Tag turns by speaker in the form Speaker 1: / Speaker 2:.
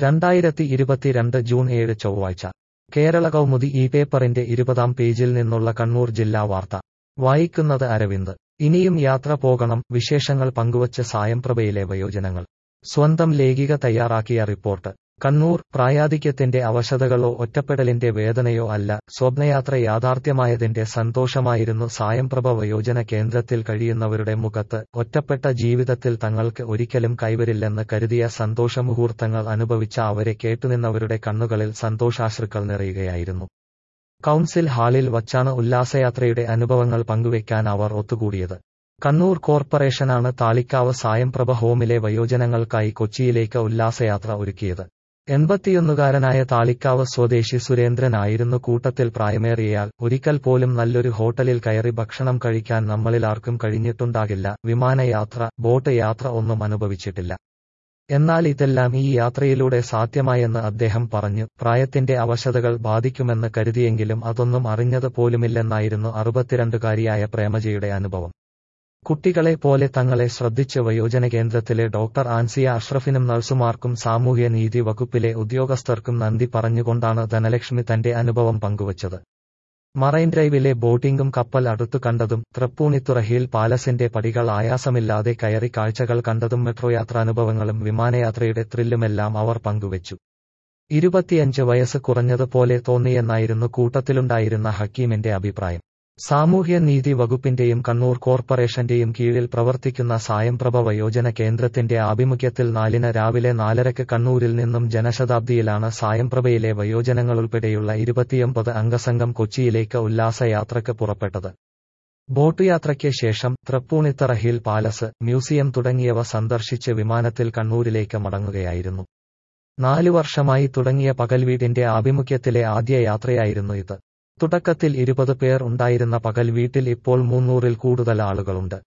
Speaker 1: രണ്ടായിരത്തി ഇരുപത്തിരണ്ട് ജൂൺ ഏഴ് ചൊവ്വാഴ്ച കേരള കൗമുദി ഈ പേപ്പറിന്റെ ഇരുപതാം പേജിൽ നിന്നുള്ള കണ്ണൂർ ജില്ലാ വാർത്ത വായിക്കുന്നത് അരവിന്ദ് ഇനിയും യാത്ര പോകണം വിശേഷങ്ങൾ പങ്കുവച്ച് സായംപ്രഭയിലെ വയോജനങ്ങൾ സ്വന്തം ലേഖിക തയ്യാറാക്കിയ റിപ്പോർട്ട് കണ്ണൂർ പ്രായാധിക്യത്തിന്റെ അവശതകളോ ഒറ്റപ്പെടലിന്റെ വേദനയോ അല്ല സ്വപ്നയാത്ര യാഥാർത്ഥ്യമായതിന്റെ സന്തോഷമായിരുന്നു സായംപ്രഭ വയോജന കേന്ദ്രത്തിൽ കഴിയുന്നവരുടെ മുഖത്ത് ഒറ്റപ്പെട്ട ജീവിതത്തിൽ തങ്ങൾക്ക് ഒരിക്കലും കൈവരില്ലെന്ന് കരുതിയ സന്തോഷമുഹൂർത്തങ്ങൾ അനുഭവിച്ച അവരെ കേട്ടുനിന്നവരുടെ കണ്ണുകളിൽ സന്തോഷാശ്രുക്കൾ നിറയുകയായിരുന്നു കൗൺസിൽ ഹാളിൽ വച്ചാണ് ഉല്ലാസയാത്രയുടെ അനുഭവങ്ങൾ പങ്കുവയ്ക്കാൻ അവർ ഒത്തുകൂടിയത് കണ്ണൂർ കോർപ്പറേഷനാണ് താളിക്കാവ് സായംപ്രഭ ഹോമിലെ വയോജനങ്ങൾക്കായി കൊച്ചിയിലേക്ക് ഉല്ലാസയാത്ര ഒരുക്കിയത് എൺപത്തിയൊന്നുകാരനായ താളിക്കാവ് സ്വദേശി സുരേന്ദ്രനായിരുന്നു കൂട്ടത്തിൽ പ്രായമേറിയയാൾ ഒരിക്കൽ പോലും നല്ലൊരു ഹോട്ടലിൽ കയറി ഭക്ഷണം കഴിക്കാൻ നമ്മളിലാർക്കും കഴിഞ്ഞിട്ടുണ്ടാകില്ല വിമാനയാത്ര ബോട്ട് യാത്ര ഒന്നും അനുഭവിച്ചിട്ടില്ല എന്നാൽ ഇതെല്ലാം ഈ യാത്രയിലൂടെ സാധ്യമായെന്ന് അദ്ദേഹം പറഞ്ഞു പ്രായത്തിന്റെ അവശതകൾ ബാധിക്കുമെന്ന് കരുതിയെങ്കിലും അതൊന്നും അറിഞ്ഞത് പോലുമില്ലെന്നായിരുന്നു അറുപത്തിരണ്ടുകാരിയായ പ്രേമജയുടെ അനുഭവം കുട്ടികളെ പോലെ തങ്ങളെ ശ്രദ്ധിച്ച് വയോജന കേന്ദ്രത്തിലെ ഡോക്ടർ ആൻസിയ അഷ്റഫിനും നഴ്സുമാർക്കും സാമൂഹ്യ നീതി വകുപ്പിലെ ഉദ്യോഗസ്ഥർക്കും നന്ദി പറഞ്ഞുകൊണ്ടാണ് ധനലക്ഷ്മി തന്റെ അനുഭവം പങ്കുവച്ചത് മറൈൻ ഡ്രൈവിലെ ബോട്ടിംഗും കപ്പൽ അടുത്തു കണ്ടതും തൃപ്പൂണിത്തുറ ഹിൽ പാലസിന്റെ പടികൾ ആയാസമില്ലാതെ കയറി കാഴ്ചകൾ കണ്ടതും മെട്രോ യാത്രാനുഭവങ്ങളും വിമാനയാത്രയുടെ ത്രില്ലുമെല്ലാം അവർ പങ്കുവച്ചു ഇരുപത്തിയഞ്ച് വയസ്സ് കുറഞ്ഞതുപോലെ തോന്നിയെന്നായിരുന്നു കൂട്ടത്തിലുണ്ടായിരുന്ന ഹക്കീമിന്റെ അഭിപ്രായം സാമൂഹ്യ നീതി വകുപ്പിന്റെയും കണ്ണൂർ കോർപ്പറേഷന്റെയും കീഴിൽ പ്രവർത്തിക്കുന്ന സായംപ്രഭ വയോജന കേന്ദ്രത്തിന്റെ ആഭിമുഖ്യത്തിൽ നാലിന് രാവിലെ നാലരക്ക് കണ്ണൂരിൽ നിന്നും ജനശതാബ്ദിയിലാണ് സായംപ്രഭയിലെ വയോജനങ്ങളുൾപ്പെടെയുള്ള ഇരുപത്തിയൊമ്പത് അംഗസംഘം കൊച്ചിയിലേക്ക് ഉല്ലാസയാത്രയ്ക്ക് പുറപ്പെട്ടത് ബോട്ടുയാത്രയ്ക്ക് ശേഷം തൃപ്പൂണിത്തറ ഹിൽ പാലസ് മ്യൂസിയം തുടങ്ങിയവ സന്ദർശിച്ച് വിമാനത്തിൽ കണ്ണൂരിലേക്ക് മടങ്ങുകയായിരുന്നു നാലു വർഷമായി തുടങ്ങിയ പകൽവീടിന്റെ ആഭിമുഖ്യത്തിലെ ആദ്യ യാത്രയായിരുന്നു ഇത് തുടക്കത്തിൽ ഇരുപത് പേർ ഉണ്ടായിരുന്ന പകൽ വീട്ടിൽ ഇപ്പോൾ മുന്നൂറിൽ കൂടുതൽ ആളുകളുണ്ട്